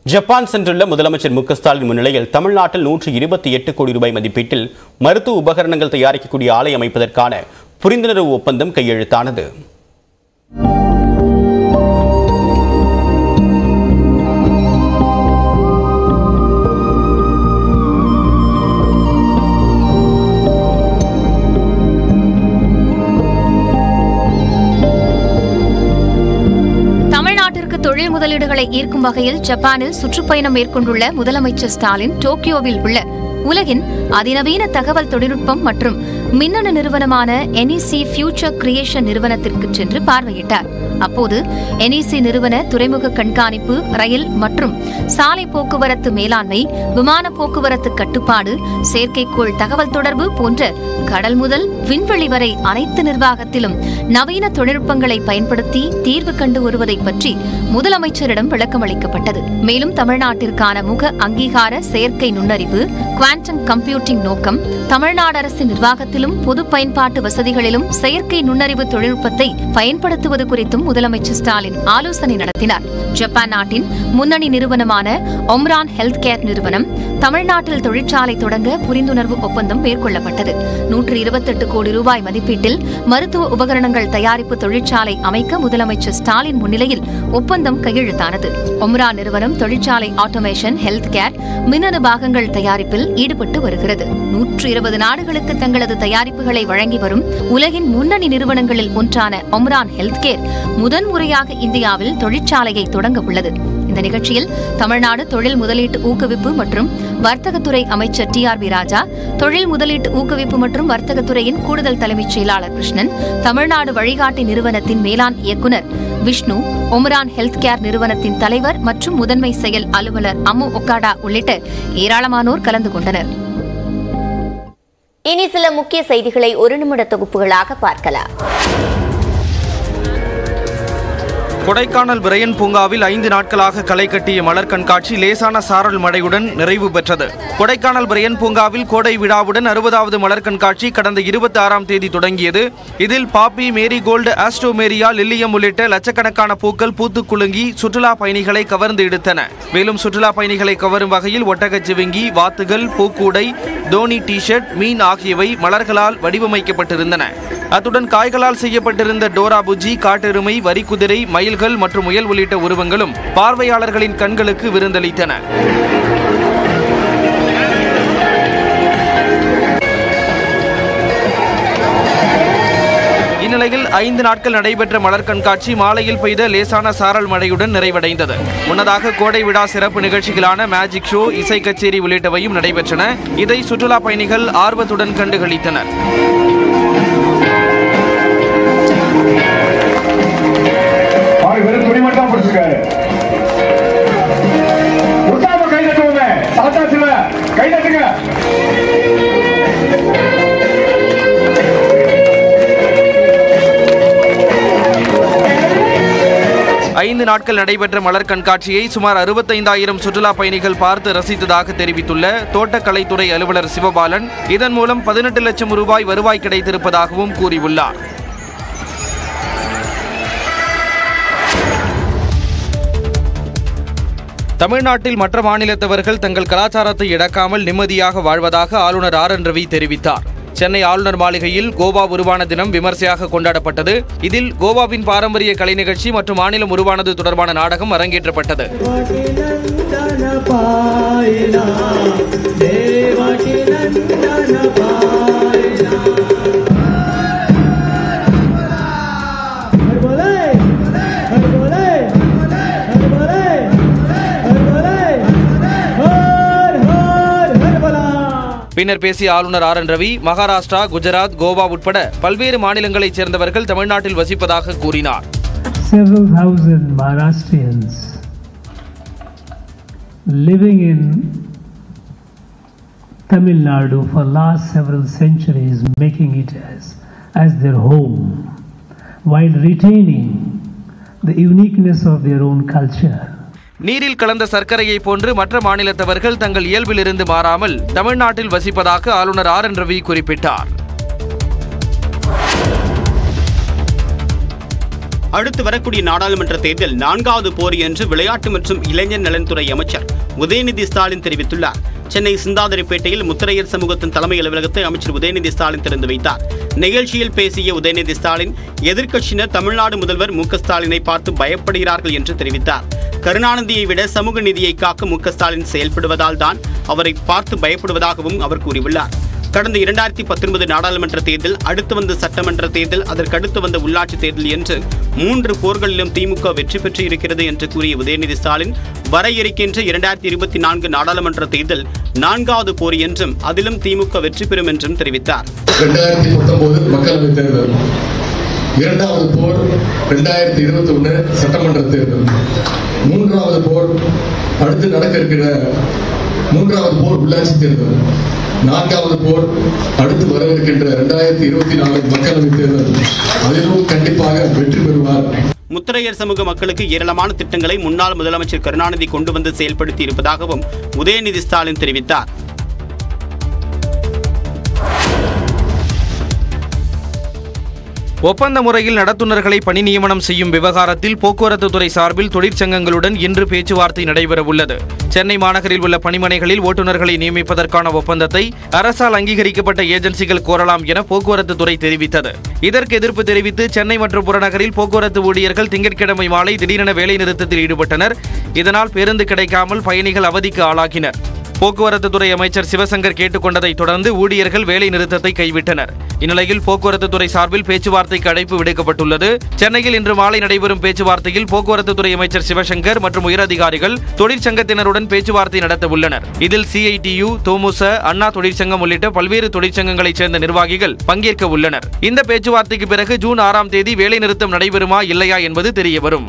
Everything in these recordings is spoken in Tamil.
ஜப்பான் சென்றுள்ள முதலமைச்சர் மு க ஸ்டாலின் முன்னிலையில் தமிழ்நாட்டில் நூற்று இருபத்தி எட்டு கோடி ரூபாய் மதிப்பீட்டில் மருத்துவ உபகரணங்கள் தயாரிக்கக்கூடிய ஆலை அமைப்பதற்கான புரிந்துணர்வு ஒப்பந்தம் கையெழுத்தானது தமிழ்நாட்டிற்கு தொழில் முதலீடுகளை ஈர்க்கும் வகையில் ஜப்பானில் சுற்றுப்பயணம் மேற்கொண்டுள்ள முதலமைச்சர் ஸ்டாலின் டோக்கியோவில் உள்ள உலகின் அதிநவீன தகவல் தொழில்நுட்பம் மற்றும் மின்னணு நிறுவனமான என்இசி ஃபியூச்சர் கிரியேஷன் நிறுவனத்திற்கு சென்று பார்வையிட்டார் அப்போது என்இசி நிறுவன துறைமுக கண்காணிப்பு ரயில் மற்றும் சாலை போக்குவரத்து மேலாண்மை விமான போக்குவரத்து கட்டுப்பாடு செயற்கைக்கோள் தகவல் தொடர்பு போன்ற கடல் முதல் விண்வெளி வரை அனைத்து நிர்வாகத்திலும் நவீன தொழில்நுட்பங்களை பயன்படுத்தி தீர்வு கண்டு வருவதை பற்றி முதலமைச்சரிடம் விளக்கமளிக்கப்பட்டது மேலும் தமிழ்நாட்டிற்கான முக அங்கீகார செயற்கை நுண்ணறிவு குவாண்டம் கம்ப்யூட்டிங் நோக்கம் தமிழ்நாடு அரசின் நிர்வாகத்திலும் பொது பயன்பாட்டு வசதிகளிலும் செயற்கை நுண்ணறிவு தொழில்நுட்பத்தை பயன்படுத்துவது குறித்தும் முதலமைச்சர் ஸ்டாலின் ஆலோசனை நடத்தினார் ஜப்பான் நாட்டின் முன்னணி நிறுவனமான ஒம்ரான் ஹெல்த் கேர் நிறுவனம் தமிழ்நாட்டில் தொழிற்சாலை தொடங்க புரிந்துணர்வு ஒப்பந்தம் மேற்கொள்ளப்பட்டது நூற்று இருபத்தெட்டு கோடி ரூபாய் மதிப்பீட்டில் மருத்துவ உபகரணங்கள் தயாரிப்பு தொழிற்சாலை அமைக்க முதலமைச்சர் ஸ்டாலின் முன்னிலையில் ஒப்பந்தம் கையெழுத்தானது ஒம்ரா நிறுவனம் தொழிற்சாலை ஆட்டோமேஷன் ஹெல்த் கேர் மின்னணு பாகங்கள் தயாரிப்பில் ஈடுபட்டு வருகிறது நூற்று இருபது நாடுகளுக்கு தங்களது தயாரிப்புகளை வழங்கி வரும் உலகின் முன்னணி நிறுவனங்களில் ஒன்றான ஒம்ரான் ஹெல்த் கேர் முதன்முறையாக இந்தியாவில் தொழிற்சாலையை தொடங்க உள்ளது இந்த நிகழ்ச்சியில் தமிழ்நாடு தொழில் முதலீட்டு ஊக்குவிப்பு மற்றும் வர்த்தகத்துறை அமைச்சர் டி ஆர் பி ராஜா தொழில் முதலீட்டு ஊக்குவிப்பு மற்றும் வர்த்தகத்துறையின் கூடுதல் தலைமைச் செயலாளர் கிருஷ்ணன் தமிழ்நாடு வழிகாட்டி நிறுவனத்தின் மேலாண் இயக்குநர் விஷ்ணு ஒமரான் ஹெல்த் கேர் நிறுவனத்தின் தலைவர் மற்றும் முதன்மை செயல் அலுவலர் அம்மு ஒக்காடா உள்ளிட்ட ஏராளமானோர் கலந்து கொண்டனர் இனி சில முக்கிய செய்திகளை ஒரு நிமிட தொகுப்புகளாக பார்க்கலாம் கொடைக்கானல் பிரையன் பூங்காவில் ஐந்து நாட்களாக களை கட்டிய மலர் கண்காட்சி லேசான சாரல் மழையுடன் நிறைவு பெற்றது கொடைக்கானல் பிரையன் பூங்காவில் கோடை விழாவுடன் அறுபதாவது மலர் கண்காட்சி கடந்த இருபத்தி ஆறாம் தேதி தொடங்கியது இதில் பாப்பி மேரிகோல்டு ஆஸ்ட்ரோமேரியா லில்லியம் உள்ளிட்ட லட்சக்கணக்கான பூக்கள் பூத்து குலுங்கி சுற்றுலா பயணிகளை கவர்ந்து இழுத்தன மேலும் சுற்றுலா பயணிகளை கவரும் வகையில் ஒட்டகச் சிவிங்கி வாத்துகள் பூக்கூடை தோனி டி ஷர்ட் மீன் ஆகியவை மலர்களால் வடிவமைக்கப்பட்டிருந்தன அத்துடன் காய்களால் செய்யப்பட்டிருந்த டோரா புஜ்ஜி காட்டெருமை வரிக்குதிரை மயில்கள் மற்றும் முயல் உள்ளிட்ட உருவங்களும் பார்வையாளர்களின் கண்களுக்கு விருந்தளித்தன இந்நிலையில் ஐந்து நாட்கள் நடைபெற்ற மலர் கண்காட்சி மாலையில் பெய்த லேசான சாரல் மழையுடன் நிறைவடைந்தது முன்னதாக கோடை விழா சிறப்பு நிகழ்ச்சிகளான மேஜிக் ஷோ இசை கச்சேரி உள்ளிட்டவையும் நடைபெற்றன இதை சுற்றுலா பயணிகள் ஆர்வத்துடன் கண்டுகளித்தனர் அவரு வெறும் துணி மட்டும் தான் பிடிச்சிருக்காரு உற்சாகமா கை தட்டுவோங்க சாத்தாச்சுல கை தட்டுங்க ஐந்து நாட்கள் நடைபெற்ற மலர் கண்காட்சியை சுமார் அறுபத்தைந்தாயிரம் சுற்றுலா பயணிகள் பார்த்து ரசித்ததாக தெரிவித்துள்ள தோட்டக்கலைத்துறை அலுவலர் சிவபாலன் இதன் மூலம் பதினெட்டு லட்சம் ரூபாய் வருவாய் கிடைத்திருப்பதாகவும் கூறியுள்ளார் தமிழ்நாட்டில் மற்ற மாநிலத்தவர்கள் தங்கள் கலாச்சாரத்தை இழக்காமல் நிம்மதியாக வாழ்வதாக ஆளுநர் ஆர் என் ரவி தெரிவித்தார் சென்னை ஆளுநர் மாளிகையில் கோவா உருவான தினம் விமர்சையாக கொண்டாடப்பட்டது இதில் கோவாவின் பாரம்பரிய கலை நிகழ்ச்சி மற்றும் மாநிலம் உருவானது தொடர்பான நாடகம் அரங்கேற்றப்பட்டது பின்னர் பேசிய ஆளுநர் ஆர் என் ரவி மகாராஷ்டிரா குஜராத் கோவா உட்பட பல்வேறு மாநிலங்களைச் சேர்ந்தவர்கள் தமிழ்நாட்டில் வசிப்பதாக கூறினார் several thousand Maharashtrians living in Tamil Nadu for last several centuries, making it as, as their home, while retaining the uniqueness of their own culture. நீரில் கலந்த சர்க்கரையை போன்று மற்ற மாநிலத்தவர்கள் தங்கள் இயல்பிலிருந்து மாறாமல் தமிழ்நாட்டில் வசிப்பதாக ஆளுநர் ஆர் என் ரவி குறிப்பிட்டார் அடுத்து வரக்கூடிய நாடாளுமன்ற தேர்தல் நான்காவது போர் என்று விளையாட்டு மற்றும் இளைஞர் நலன்துறை அமைச்சர் உதயநிதி ஸ்டாலின் தெரிவித்துள்ளார் சென்னை சிந்தாதிரிப்பேட்டையில் முத்திரையர் சமூகத்தின் தலைமை அலுவலகத்தை அமைச்சர் உதயநிதி ஸ்டாலின் திறந்து வைத்தார் நிகழ்ச்சியில் பேசிய உதயநிதி ஸ்டாலின் எதிர்க்கட்சியினர் தமிழ்நாடு முதல்வர் மு க ஸ்டாலினை பார்த்து பயப்படுகிறார்கள் என்று தெரிவித்தார் கருணாநிதியை விட சமூக நீதியை காக்க மு க ஸ்டாலின் செயல்படுவதால் தான் அவரை பார்த்து பயப்படுவதாகவும் அவர் கூறியுள்ளார் கடந்த இரண்டாயிரத்தி பத்தொன்பது நாடாளுமன்ற தேர்தல் அடுத்து வந்த சட்டமன்ற தேர்தல் அதற்கடுத்து வந்த உள்ளாட்சி தேர்தல் என்று மூன்று போர்களிலும் திமுக வெற்றி பெற்று இருக்கிறது என்று கூறிய உதயநிதி ஸ்டாலின் வர இருக்கின்ற இரண்டாயிரத்தி இருபத்தி நான்கு நாடாளுமன்ற தேர்தல் நான்காவது போர் என்றும் அதிலும் திமுக வெற்றி பெறும் என்றும் தெரிவித்தார் ரெண்டாயிரத்தி பத்தொன்பது மக்களவை தேர்தல் இரண்டாவது போர் ரெண்டாயிரத்தி இருபத்தி ஒன்று சட்டமன்ற தேர்தல் மூன்றாவது போர் அடுத்து நடக்க இருக்கிற மூன்றாவது போர் உள்ளாட்சி தேர்தல் நான்காவது போர் அடுத்து வரவிருக்கின்ற ரெண்டாயிரத்தி இருபத்தி நாலு மக்களவை தேர்தல் அதிலும் கண்டிப்பாக வெற்றி பெறுவார் முத்திரையர் சமூக மக்களுக்கு ஏராளமான திட்டங்களை முன்னாள் முதலமைச்சர் கருணாநிதி கொண்டு வந்து செயல்படுத்தி இருப்பதாகவும் உதயநிதி ஸ்டாலின் தெரிவித்தார் ஒப்பந்த முறையில் நடத்துனர்களை பணி நியமனம் செய்யும் விவகாரத்தில் போக்குவரத்து துறை சார்பில் தொழிற்சங்கங்களுடன் இன்று பேச்சுவார்த்தை நடைபெறவுள்ளது சென்னை மாநகரில் உள்ள பணிமனைகளில் ஓட்டுநர்களை நியமிப்பதற்கான ஒப்பந்தத்தை அரசால் அங்கீகரிக்கப்பட்ட ஏஜென்சிகள் கோரலாம் என போக்குவரத்து துறை தெரிவித்தது இதற்கு எதிர்ப்பு தெரிவித்து சென்னை மற்றும் புறநகரில் போக்குவரத்து ஊழியர்கள் திங்கட்கிழமை மாலை திடீரென வேலைநிறுத்தத்தில் ஈடுபட்டனர் இதனால் பேருந்து கிடைக்காமல் பயணிகள் அவதிக்கு ஆளாகினர் போக்குவரத்து துறை அமைச்சர் சிவசங்கர் கேட்டுக்கொண்டதை தொடர்ந்து ஊழியர்கள் வேலை நிறுத்தத்தை கைவிட்டனர் இந்நிலையில் போக்குவரத்து துறை சார்பில் பேச்சுவார்த்தைக்கு அழைப்பு விடுக்கப்பட்டுள்ளது சென்னையில் இன்று மாலை நடைபெறும் பேச்சுவார்த்தையில் போக்குவரத்து துறை அமைச்சர் சிவசங்கர் மற்றும் உயரதிகாரிகள் தொழிற்சங்கத்தினருடன் பேச்சுவார்த்தை நடத்த உள்ளனர் இதில் சிஐடியு தோமுச அண்ணா தொழிற்சங்கம் உள்ளிட்ட பல்வேறு தொழிற்சங்கங்களைச் சேர்ந்த நிர்வாகிகள் பங்கேற்க உள்ளனர் இந்த பேச்சுவார்த்தைக்கு பிறகு ஜூன் ஆறாம் தேதி வேலை நிறுத்தம் நடைபெறுமா இல்லையா என்பது தெரியவரும்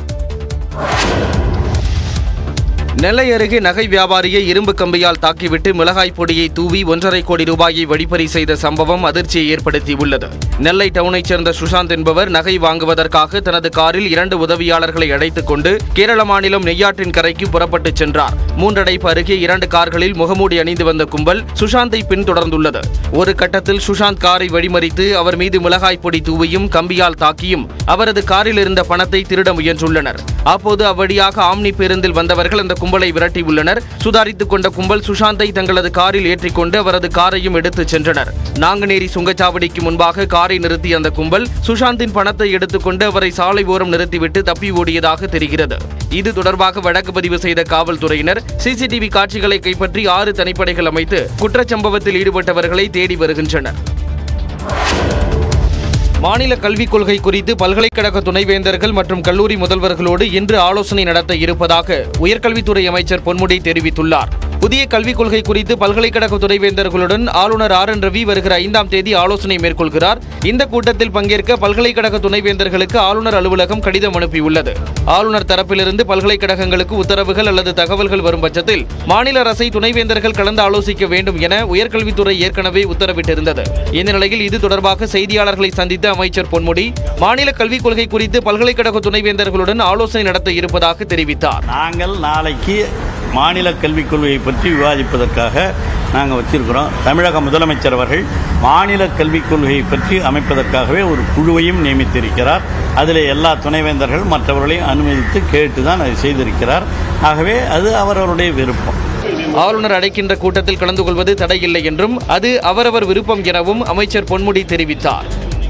நெல்லை அருகே நகை வியாபாரியை இரும்பு கம்பியால் தாக்கிவிட்டு மிளகாய் பொடியை தூவி ஒன்றரை கோடி ரூபாயை வழிப்பறி செய்த சம்பவம் அதிர்ச்சியை ஏற்படுத்தியுள்ளது நெல்லை டவுனைச் சேர்ந்த சுஷாந்த் என்பவர் நகை வாங்குவதற்காக தனது காரில் இரண்டு உதவியாளர்களை அழைத்துக் கொண்டு கேரள மாநிலம் நெய்யாற்றின் கரைக்கு புறப்பட்டுச் சென்றார் மூன்றடைப்பு அருகே இரண்டு கார்களில் முகமூடி அணிந்து வந்த கும்பல் சுஷாந்தை பின்தொடர்ந்துள்ளது ஒரு கட்டத்தில் சுஷாந்த் காரை வழிமறித்து அவர் மீது மிளகாய் பொடி தூவியும் கம்பியால் தாக்கியும் அவரது காரில் இருந்த பணத்தை திருட முயன்றுள்ளனர் அப்போது அவ்வழியாக ஆம்னி பேருந்தில் வந்தவர்கள் அந்த கும்பலை விரட்டியுள்ளனர் சுதாரித்துக் கொண்ட கும்பல் சுஷாந்தை தங்களது காரில் ஏற்றிக்கொண்டு அவரது காரையும் எடுத்துச் சென்றனர் நாங்குநேரி சுங்கச்சாவடிக்கு முன்பாக காரை நிறுத்திய அந்த கும்பல் சுஷாந்தின் பணத்தை எடுத்துக்கொண்டு அவரை சாலை ஓரம் நிறுத்திவிட்டு தப்பி ஓடியதாக தெரிகிறது இது தொடர்பாக வழக்கு பதிவு செய்த காவல்துறையினர் சிசிடிவி காட்சிகளை கைப்பற்றி ஆறு தனிப்படைகள் அமைத்து குற்றச்சம்பவத்தில் ஈடுபட்டவர்களை தேடி வருகின்றனர் மாநில கல்விக் கொள்கை குறித்து பல்கலைக்கழக துணைவேந்தர்கள் மற்றும் கல்லூரி முதல்வர்களோடு இன்று ஆலோசனை நடத்த இருப்பதாக உயர்கல்வித்துறை அமைச்சர் பொன்முடி தெரிவித்துள்ளார் புதிய கல்விக் கொள்கை குறித்து பல்கலைக்கழக துணைவேந்தர்களுடன் ஆளுநர் ஆர் என் ரவி வருகிற ஐந்தாம் தேதி ஆலோசனை மேற்கொள்கிறார் இந்த கூட்டத்தில் பங்கேற்க பல்கலைக்கழக துணைவேந்தர்களுக்கு ஆளுநர் அலுவலகம் கடிதம் அனுப்பியுள்ளது ஆளுநர் தரப்பிலிருந்து பல்கலைக்கழகங்களுக்கு உத்தரவுகள் அல்லது தகவல்கள் வரும் பட்சத்தில் மாநில அரசை துணைவேந்தர்கள் கலந்து ஆலோசிக்க வேண்டும் என உயர்கல்வித்துறை ஏற்கனவே உத்தரவிட்டிருந்தது இந்த நிலையில் இது தொடர்பாக செய்தியாளர்களை சந்தித்த அமைச்சர் பொன்முடி மாநில கல்விக் கொள்கை குறித்து பல்கலைக்கழக துணைவேந்தர்களுடன் ஆலோசனை நடத்த இருப்பதாக தெரிவித்தார் நாங்கள் நாளைக்கு மாநில கல்விக் கொள்கையை பற்றி விவாதிப்பதற்காக நாங்கள் வச்சிருக்கிறோம் தமிழக முதலமைச்சர் அவர்கள் மாநில கல்விக் கொள்கையை பற்றி அமைப்பதற்காகவே ஒரு குழுவையும் நியமித்திருக்கிறார் அதில் எல்லா துணைவேந்தர்கள் மற்றவர்களையும் அனுமதித்து கேட்டு தான் அதை செய்திருக்கிறார் ஆகவே அது அவரவருடைய விருப்பம் ஆளுநர் அழைக்கின்ற கூட்டத்தில் கலந்து கொள்வது தடையில்லை என்றும் அது அவரவர் விருப்பம் எனவும் அமைச்சர் பொன்முடி தெரிவித்தார்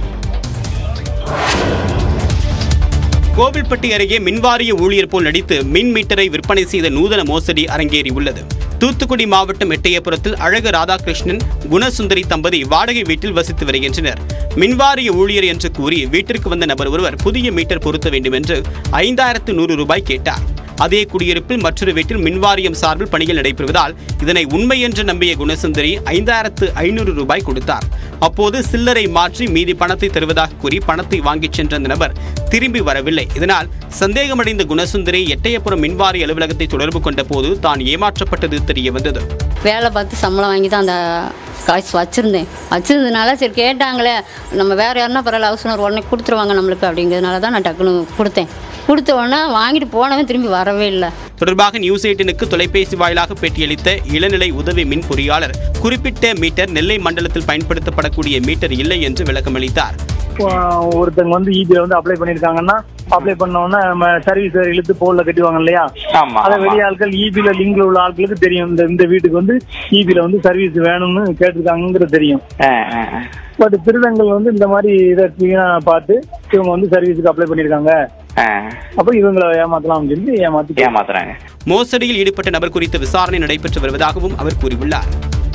கோவில்பட்டி அருகே மின்வாரிய ஊழியர் போல் நடித்து மின் மீட்டரை விற்பனை செய்த நூதன மோசடி அரங்கேறியுள்ளது தூத்துக்குடி மாவட்டம் எட்டயபுரத்தில் அழகு ராதாகிருஷ்ணன் குணசுந்தரி தம்பதி வாடகை வீட்டில் வசித்து வருகின்றனர் மின்வாரிய ஊழியர் என்று கூறி வீட்டிற்கு வந்த நபர் ஒருவர் புதிய மீட்டர் பொருத்த வேண்டும் என்று ஐந்தாயிரத்து நூறு ரூபாய் கேட்டார் அதே குடியிருப்பில் மற்றொரு வீட்டில் மின்வாரியம் சார்பில் பணிகள் நடைபெறுவதால் இதனை உண்மை என்று நம்பிய குணசுந்தரி ஐந்தாயிரத்து ஐநூறு ரூபாய் கொடுத்தார் அப்போது சில்லறை மாற்றி மீதி பணத்தை தருவதாக கூறி பணத்தை வாங்கிச் சென்ற அந்த நபர் திரும்பி வரவில்லை இதனால் சந்தேகமடைந்த குணசுந்தரி எட்டயபுரம் மின்வாரிய அலுவலகத்தை தொடர்பு கொண்ட போது தான் ஏமாற்றப்பட்டது தெரிய வந்தது வேலை பார்த்து சம்பளம் வாங்கி தான் அந்த காசு வச்சுருந்தேன் வச்சுருந்ததுனால சரி கேட்டாங்களே நம்ம வேறு யாருன்னா பரவாயில்ல ஹவுஸ் ஓனர் உடனே கொடுத்துருவாங்க நம்மளுக்கு அப்படிங்கிறதுனால தான் நான் டக்குன்னு கொடுத்தேன் கொடுத்த உடனே வாங்கிட்டு போனவன் திரும்பி வரவே இல்லை தொடர்பாக நியூஸ் எயிட்டினுக்கு தொலைபேசி வாயிலாக பேட்டியளித்த இளநிலை உதவி மின் பொறியாளர் குறிப்பிட்ட மீட்டர் நெல்லை மண்டலத்தில் பயன்படுத்தப்படக்கூடிய மீட்டர் இல்லை என்று விளக்கமளித்தார் ஒருத்தங்க வந்து இபில வந்து அப்ளை பண்ணிருக்காங்கன்னா அப்ளை பண்ண உடனே நம்ம சர்வீஸ் இழுத்து போல்ல கட்டுவாங்க இல்லையா ஆமா, அத ஆமா. வெளிய ஆட்கள் இபில லிங்க்ல உள்ள ஆட்களுக்கு தெரியும் இந்த இந்த வீட்டுக்கு வந்து இபில வந்து சர்வீஸ் வேணும்னு கேட்டிருக்காங்கிறது தெரியும் பட் திருடங்கள் வந்து இந்த மாதிரி இதை clean-ஆ பார்த்து இவங்க வந்து சர்வீஸுக்கு அப்ளை பண்ணிருக்காங்க அப்ப இவங்களை ஏமாத்தலாம்னு சொல்லி ஏமாத்தி ஏமாத்துறாங்க மோசடியில் ஈடுபட்ட நபர் குறித்து விசாரணை நடைபெற்று வருவதாகவும் அவர் கூறியுள்ளார்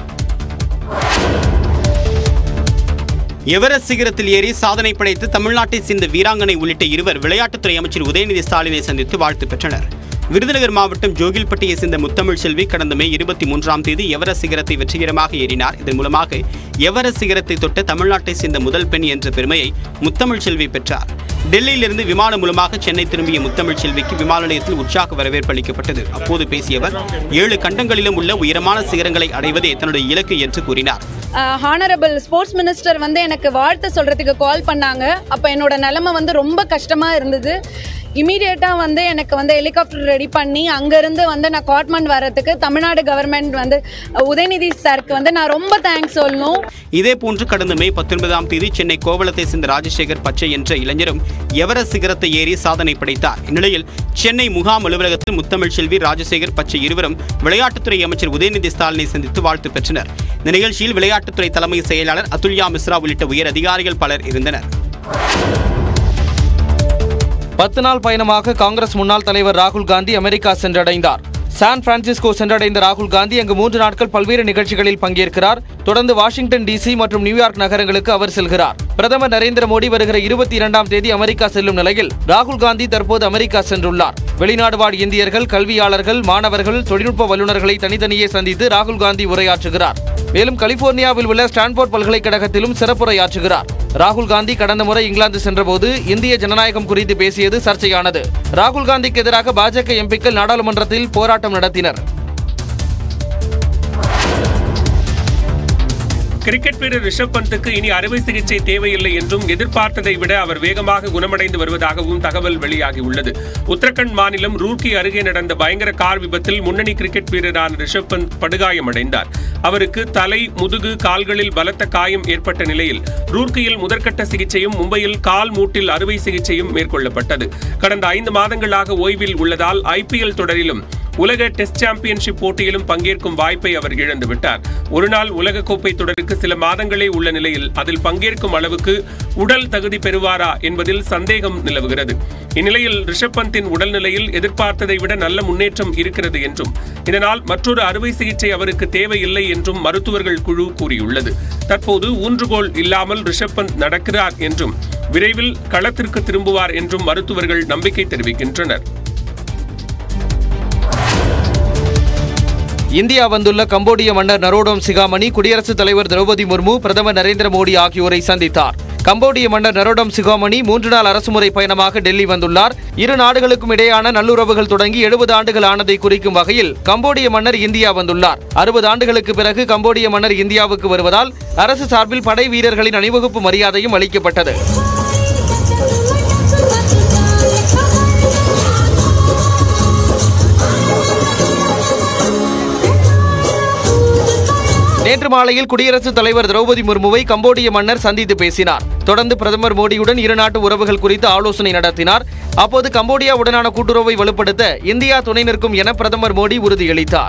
எவரெஸ்ட் சிகரத்தில் ஏறி சாதனை படைத்து தமிழ்நாட்டை சேர்ந்த வீராங்கனை உள்ளிட்ட இருவர் விளையாட்டுத்துறை அமைச்சர் உதயநிதி ஸ்டாலினை சந்தித்து வாழ்த்து பெற்றனர் விருதுநகர் மாவட்டம் ஜோகில்பட்டியை சேர்ந்த முத்தமிழ் செல்வி கடந்த மே இருபத்தி மூன்றாம் தேதி எவரெஸ்ட் சிகரத்தை வெற்றிகரமாக ஏறினார் இதன் மூலமாக எவரெஸ்ட் சிகரத்தை தொட்ட தமிழ்நாட்டை சேர்ந்த முதல் பெண் என்ற பெருமையை முத்தமிழ் செல்வி பெற்றார் டெல்லியிலிருந்து விமானம் மூலமாக சென்னை திரும்பிய முத்தமிழ் செல்விக்கு விமான நிலையத்தில் உற்சாக வரவேற்பு அளிக்கப்பட்டது அப்போது பேசிய அவர் ஏழு கண்டங்களிலும் உள்ள உயரமான சிகரங்களை அடைவதே தன்னுடைய இலக்கு என்று கூறினார் ஹானரபிள் ஸ்போர்ட்ஸ் மினிஸ்டர் வந்து எனக்கு வாழ்த்து சொல்கிறதுக்கு கால் பண்ணாங்க அப்போ என்னோட நிலைமை வந்து ரொம்ப கஷ்டமாக இருந்தது இமீடியட்டாக வந்து எனக்கு வந்து ஹெலிகாப்டர் ரெடி பண்ணி அங்கேருந்து வந்து நான் காட்மண்ட் வரதுக்கு தமிழ்நாடு கவர்மெண்ட் வந்து உதயநிதி சாருக்கு வந்து நான் ரொம்ப தேங்க்ஸ் சொல்லணும் இதே போன்று கடந்த மே பத்தொன்பதாம் தேதி சென்னை கோவளத்தை சேர்ந்த ராஜசேகர் பச்சை என்ற இளைஞரும் எவரெஸ்ட் சிகரத்தை ஏறி சாதனை படைத்தார் இந்நிலையில் சென்னை முகாம் அலுவலகத்தில் முத்தமிழ் செல்வி ராஜசேகர் பச்சை இருவரும் விளையாட்டுத்துறை அமைச்சர் உதயநிதி ஸ்டாலினை சந்தித்து வாழ்த்து பெற்றனர் இந்த நிகழ்ச்சியில் விளையாட்டுத்துறை தலைமை செயலாளர் அதுல்யா மிஸ்ரா உள்ளிட்ட உயர் அதிகாரிகள் பலர் இருந்தனர் பத்து நாள் பயணமாக காங்கிரஸ் முன்னாள் தலைவர் ராகுல் காந்தி அமெரிக்கா சென்றடைந்தார் சான் பிரான்சிஸ்கோ சென்றடைந்த ராகுல் காந்தி அங்கு மூன்று நாட்கள் பல்வேறு நிகழ்ச்சிகளில் பங்கேற்கிறார் தொடர்ந்து வாஷிங்டன் டிசி மற்றும் நியூயார்க் நகரங்களுக்கு அவர் செல்கிறார் பிரதமர் நரேந்திர மோடி வருகிற இருபத்தி இரண்டாம் தேதி அமெரிக்கா செல்லும் நிலையில் ராகுல் காந்தி தற்போது அமெரிக்கா சென்றுள்ளார் வெளிநாடு வாழ் இந்தியர்கள் கல்வியாளர்கள் மாணவர்கள் தொழில்நுட்ப வல்லுநர்களை தனித்தனியே சந்தித்து ராகுல் காந்தி உரையாற்றுகிறார் மேலும் கலிபோர்னியாவில் உள்ள ஸ்டான்போர்ட் பல்கலைக்கழகத்திலும் சிறப்புரையாற்றுகிறார் ராகுல் காந்தி கடந்த முறை இங்கிலாந்து சென்றபோது இந்திய ஜனநாயகம் குறித்து பேசியது சர்ச்சையானது ராகுல் காந்திக்கு எதிராக பாஜக எம்பிக்கள் நாடாளுமன்றத்தில் போராட்டம் நடத்தினர் கிரிக்கெட் வீரர் ரிஷப் பந்துக்கு இனி அறுவை சிகிச்சை தேவையில்லை என்றும் எதிர்பார்த்ததை விட அவர் வேகமாக குணமடைந்து வருவதாகவும் தகவல் வெளியாகியுள்ளது உத்தரகண்ட் மாநிலம் ரூர்க்கி அருகே நடந்த பயங்கர கார் விபத்தில் முன்னணி கிரிக்கெட் வீரரான ரிஷப் பந்த் படுகாயமடைந்தார் அவருக்கு தலை முதுகு கால்களில் பலத்த காயம் ஏற்பட்ட நிலையில் ரூர்க்கியில் முதற்கட்ட சிகிச்சையும் மும்பையில் கால் மூட்டில் அறுவை சிகிச்சையும் மேற்கொள்ளப்பட்டது கடந்த ஐந்து மாதங்களாக ஓய்வில் உள்ளதால் ஐபிஎல் தொடரிலும் உலக டெஸ்ட் சாம்பியன்ஷிப் போட்டியிலும் பங்கேற்கும் வாய்ப்பை அவர் இழந்துவிட்டார் ஒருநாள் உலகக்கோப்பை தொடருக்கு சில மாதங்களே உள்ள நிலையில் அதில் பங்கேற்கும் அளவுக்கு உடல் தகுதி பெறுவாரா என்பதில் சந்தேகம் நிலவுகிறது இந்நிலையில் ரிஷப் பந்தின் உடல்நிலையில் எதிர்பார்த்ததை விட நல்ல முன்னேற்றம் இருக்கிறது என்றும் இதனால் மற்றொரு அறுவை சிகிச்சை அவருக்கு தேவையில்லை என்றும் மருத்துவர்கள் குழு கூறியுள்ளது தற்போது ஊன்றுகோல் இல்லாமல் ரிஷப் பந்த் நடக்கிறார் என்றும் விரைவில் களத்திற்கு திரும்புவார் என்றும் மருத்துவர்கள் நம்பிக்கை தெரிவிக்கின்றனர் இந்தியா வந்துள்ள கம்போடிய மன்னர் நரோடோம் சிகாமணி குடியரசுத் தலைவர் திரௌபதி முர்மு பிரதமர் நரேந்திர மோடி ஆகியோரை சந்தித்தார் கம்போடிய மன்னர் நரோடம் சிகாமணி மூன்று நாள் அரசுமுறை பயணமாக டெல்லி வந்துள்ளார் இரு நாடுகளுக்கும் இடையான நல்லுறவுகள் தொடங்கி எழுபது ஆண்டுகள் ஆனதை குறிக்கும் வகையில் கம்போடிய மன்னர் இந்தியா வந்துள்ளார் அறுபது ஆண்டுகளுக்கு பிறகு கம்போடிய மன்னர் இந்தியாவுக்கு வருவதால் அரசு சார்பில் படை வீரர்களின் அணிவகுப்பு மரியாதையும் அளிக்கப்பட்டது நேற்று மாலையில் குடியரசுத் தலைவர் திரௌபதி முர்முவை கம்போடிய மன்னர் சந்தித்து பேசினார் தொடர்ந்து பிரதமர் மோடியுடன் இருநாட்டு உறவுகள் குறித்து ஆலோசனை நடத்தினார் அப்போது கம்போடியாவுடனான கூட்டுறவை வலுப்படுத்த இந்தியா துணை நிற்கும் என பிரதமர் மோடி உறுதியளித்தார்